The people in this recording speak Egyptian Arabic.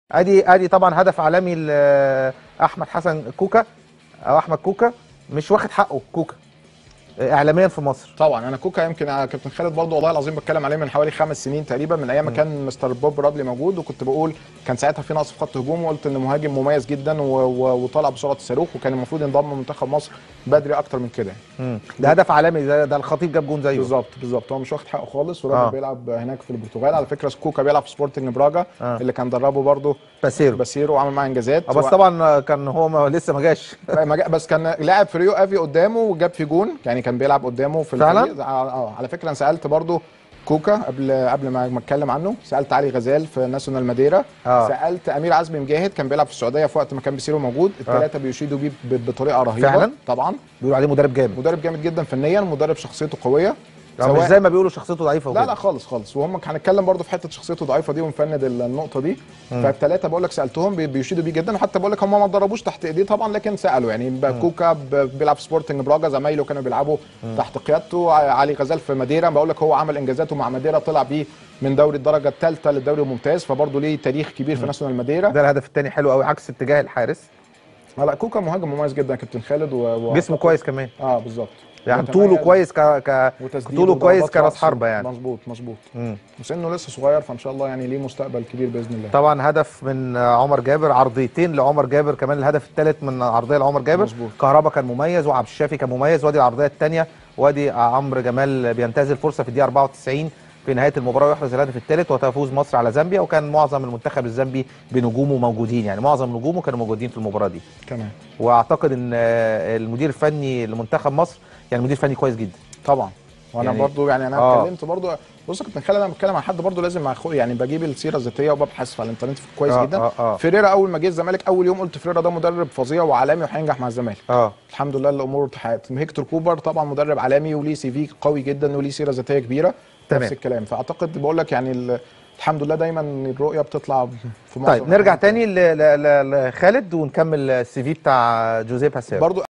ادي ادي طبعا هدف عالمي لاحمد حسن كوكا او احمد كوكا مش واخد حقه كوكا اعلاميا في مصر طبعا انا كوكا يمكن أنا كابتن خالد برضه والله العظيم بتكلم عليه من حوالي خمس سنين تقريبا من ايام ما كان مستر بوب رادلي موجود وكنت بقول كان ساعتها في نقص في خط هجوم وقلت ان مهاجم مميز جدا و- و- وطالع بسرعه الصاروخ وكان المفروض ينضم منتخب مصر بدري اكتر من كده مم. ده هدف عالمي ده, ده الخطيب جاب جون زيه بالظبط بالظبط هو مش واخد حقه خالص وراجل آه. بيلعب هناك في البرتغال على فكره كوكا بيلعب في سبورتنج براجا آه. اللي كان دربه برضه باسيرو باسيرو وعمل معاه انجازات آه، بس و- طبعا كان هو ما لسه ما جاش ما جا- بس كان لاعب في ريو افي قدامه وجاب في جون يعني كان بيلعب قدامه في فعلا؟ الفريق. اه على فكره انا سالت برضو كوكا قبل قبل ما ما اتكلم عنه سالت علي غزال في ناسيونال ماديرا آه. سالت امير عزمي مجاهد كان بيلعب في السعوديه في وقت ما كان بيسيرو موجود الثلاثه بيشيدوا بيه ب- بطريقه رهيبه فعلا؟ طبعا بيقولوا عليه مدرب جامد مدرب جامد جدا فنيا مدرب شخصيته قويه يعني مش زي ما بيقولوا شخصيته ضعيفه لا وكده. لا خالص خالص وهم هنتكلم برضو في حته شخصيته ضعيفه دي ونفند ال- النقطه دي فالثلاثه بقول لك سالتهم بي- بيشيدوا بيه جدا وحتى بقول لك هم ما اتدربوش تحت ايديه طبعا لكن سالوا يعني ب- كوكا ب- بيلعب في سبورتنج براجا زمايله كانوا بيلعبوا تحت قيادته ع- علي غزال في ماديرا بقول لك هو عمل انجازاته مع ماديرا طلع بيه من دوري الدرجه الثالثه للدوري الممتاز فبرضه ليه تاريخ كبير في ناسيونال ماديرا ده الهدف الثاني حلو قوي عكس اتجاه الحارس لا كوكا مهاجم مميز جدا يا كابتن خالد و... و... جسمه كويس كمان اه بالظبط يعني وكمان طوله كويس ك ك وتسديد طوله كويس وضربات كراس رأس. حربه يعني مظبوط مظبوط مم. وسنه لسه صغير فان شاء الله يعني ليه مستقبل كبير باذن الله طبعا هدف من عمر جابر عرضيتين لعمر جابر كمان الهدف الثالث من عرضيه لعمر جابر مظبوط. كهربا كان مميز وعبد الشافي كان مميز وادي العرضيه الثانيه وادي عمرو جمال بينتهز الفرصه في الدقيقه 94 في نهايه المباراه ويحرز الهدف الثالث وتفوز مصر على زامبيا وكان معظم المنتخب الزامبي بنجومه موجودين يعني معظم نجومه كانوا موجودين في المباراه دي تمام واعتقد ان آه، المدير الفني لمنتخب مصر يعني مدير فني كويس جدا طبعا وانا يعني- يعني برضو يعني انا آه. اتكلمت برضو بص يا كابتن خالد انا بتكلم عن حد برضو لازم أخو يعني بجيب السيره الذاتيه وببحث في الانترنت كويس آه، جدا آه، آه. فيريرا اول ما جه الزمالك اول يوم قلت فيريرا ده مدرب فظيع وعالمي وهينجح مع الزمالك اه الحمد لله الامور اتحققت هيكتور كوبر طبعا مدرب عالمي وليه سي في قوي جدا وليه سيره ذاتيه كبيره تمام. نفس الكلام فاعتقد بقول لك يعني ال- الحمد لله دايما الرؤيه بتطلع في معظم طيب نرجع الأحيان. تاني ل- ل- ل- لخالد ونكمل السي في بتاع جوزيه باسيرو برضو